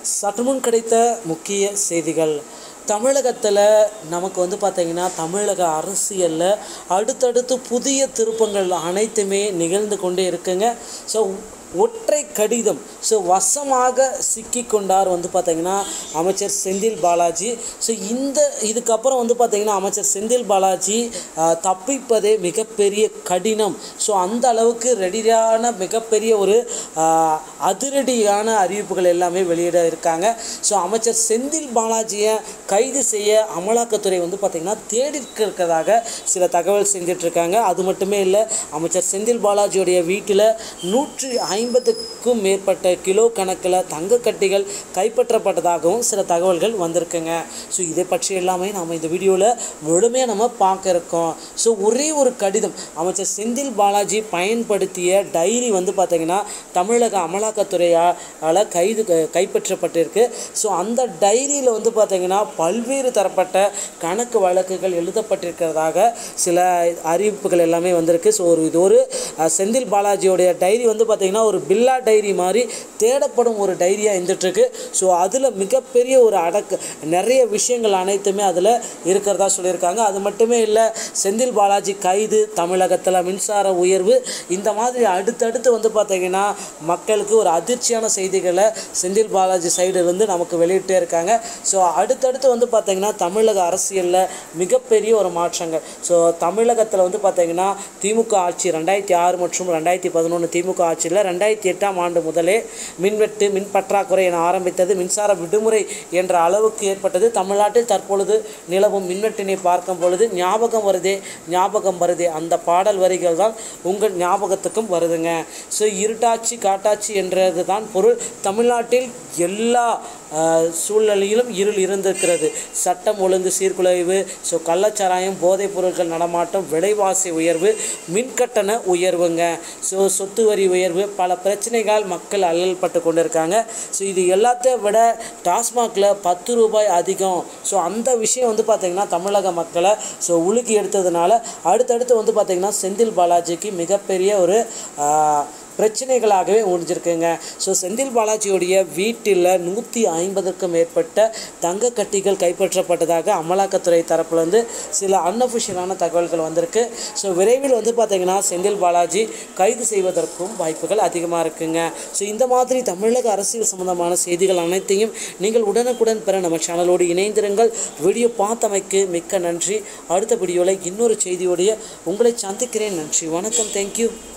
சற்றுமுன் கிடைத்த முக்கிய செய்திகள் தமிழகத்தில் நமக்கு வந்து பார்த்திங்கன்னா தமிழக அரசியலில் அடுத்தடுத்து புதிய திருப்பங்கள் அனைத்துமே நிகழ்ந்து கொண்டே இருக்குங்க ஸோ ஒற்றை கடிதம் ஸோ வசமாக சிக்கி கொண்டார் வந்து பார்த்திங்கன்னா அமைச்சர் செந்தில் பாலாஜி ஸோ இந்த இதுக்கப்புறம் வந்து பார்த்திங்கன்னா அமைச்சர் செந்தில் பாலாஜி ஆஹ், தப்பிப்பதே மிகப்பெரிய கடினம் ஸோ அந்த அளவுக்கு ரெடியான மிகப்பெரிய ஒரு ஆஹ், அதிரடியான அறிவிப்புகள் எல்லாமே வெளியிட இருக்காங்க ஸோ அமைச்சர் செந்தில் பாலாஜியை கைது செய்ய அமலாக்கத்துறை வந்து பார்த்திங்கன்னா தேடி இருக்கிறதாக சில தகவல் செஞ்சிட்ருக்காங்க அது மட்டுமே இல்லை அமைச்சர் செந்தில் பாலாஜியுடைய வீட்டில் நூற்றி ஐம்பதுக்கும் மேற்பட்ட கிலோ கணக்கில் தங்கக்கட்டிகள் கைப்பற்றப்பட்டதாகவும் சில தகவல்கள் வந்திருக்குங்க ஸோ இதை பற்றி எல்லாமே நாம் இந்த வீடியோவில் முழுமையாக நம்ம பார்க்க இருக்கோம் ஸோ ஒரே ஒரு கடிதம் அமைச்சர் செந்தில் பாலாஜி பயன்படுத்திய டைரி வந்து பார்த்திங்கன்னா தமிழக அமலாக்கத்துறையால் கைது கைப்பற்றப்பட்டிருக்கு ஸோ அந்த டைரியில் வந்து பார்த்திங்கன்னா பல்வேறு தரப்பட்ட கணக்கு வழக்குகள் எழுதப்பட்டிருக்கிறதாக சில அறிவிப்புகள் எல்லாமே வந்திருக்கு ஸோ ஒரு இது ஒரு அஹ், செந்தில் பாலாஜியோடைய டைரி வந்து பார்த்திங்கன்னா ஒரு பில்லா டைரி மாதிரி தேடப்படும் ஒரு டைரியாக இருந்துகிட்ருக்கு ஸோ அதில் மிகப்பெரிய ஒரு அடக்கு நிறைய விஷயங்கள் அனைத்துமே அதில் இருக்கிறதா சொல்லியிருக்காங்க அது மட்டுமே இல்லை செந்தில் பாலாஜி கைது தமிழகத்தில் மின்சார உயர்வு இந்த மாதிரி அடுத்தடுத்து வந்து பார்த்திங்கன்னா மக்களுக்கு ஒரு அதிர்ச்சியான செய்திகளை செந்தில் பாலாஜி சைடு இருந்து நமக்கு வெளியிட்டே இருக்காங்க ஸோ அடுத்தடுத்து வந்து பார்த்திங்கன்னா தமிழக அரசியலில் மிகப்பெரிய ஒரு மாற்றங்கள் ஸோ தமிழகத்தில் வந்து பார்த்திங்கன்னா திமுக ஆட்சி ரெண்டாயிரத்தி ஆறு மற்றும் ரெண்டாயிரத்தி பதினொன்று திமுக ஆட்சியில் ரெண்டாயிரத்தி எட்டாம் ஆண்டு முதலே மின்வெட்டு மின் பற்றாக்குறை என ஆரம்பித்தது மின்சார விடுமுறை என்ற அளவுக்கு ஏற்பட்டது தமிழ்நாட்டில் தற்பொழுது நிலவும் மின்வெட்டினை பார்க்கும் பொழுது ஞாபகம் வருதே ஞாபகம் வருதே அந்த பாடல் வரிகள் தான் உங்கள் ஞாபகத்துக்கும் வருதுங்க ஸோ இருட்டாட்சி காட்டாட்சி என்றது தான் பொருள் தமிழ்நாட்டில் எல்லா ஆஹ், சூழ்நிலையிலும் இருள் இருந்திருக்கிறது சட்டம் ஒழுங்கு சீர்குலைவு ஸோ கள்ளச்சாராயம் போதைப் பொருட்கள் நடமாட்டம் விலைவாசி உயர்வு மின்கட்டண உயர்வுங்க ஸோ சொத்து வரி உயர்வு பல பிரச்சனைகள் மக்கள் அல்லல்பட்டு கொண்டிருக்காங்க ஸோ இது எல்லாத்தையும் விட டாஸ்மாகில் பத்து ரூபாய் அதிகம் ஸோ அந்த விஷயம் வந்து பார்த்திங்கன்னா தமிழக மக்களை ஸோ உலுக்கி எடுத்ததுனால அடுத்தடுத்து வந்து பார்த்திங்கன்னா செந்தில் பாலாஜிக்கு மிகப்பெரிய ஒரு ஆஹ், பிரச்சனைகளாகவே முடிஞ்சிருக்குங்க ஸோ செந்தில் பாலாஜியுடைய வீட்டில் நூற்றி ஐம்பதுக்கும் மேற்பட்ட தங்க கட்டிகள் கைப்பற்றப்பட்டதாக அமலாக்கத்துறை தரப்புலேருந்து சில அன்அஃபிஷியலான தகவல்கள் வந்திருக்கு ஸோ விரைவில் வந்து பார்த்திங்கன்னா செந்தில் பாலாஜி கைது செய்வதற்கும் வாய்ப்புகள் அதிகமாக இருக்குங்க ஸோ இந்த மாதிரி தமிழக அரசியல் சம்பந்தமான செய்திகள் அனைத்தையும் நீங்கள் உடனுக்குடன் பெற நம்ம சேனலோடு இணைந்திருங்கள் வீடியோ பார்த்தமைக்கு மிக்க நன்றி அடுத்த வீடியோவில் இன்னொரு செய்தியோடைய உங்களை சந்திக்கிறேன் நன்றி வணக்கம் தேங்க்யூ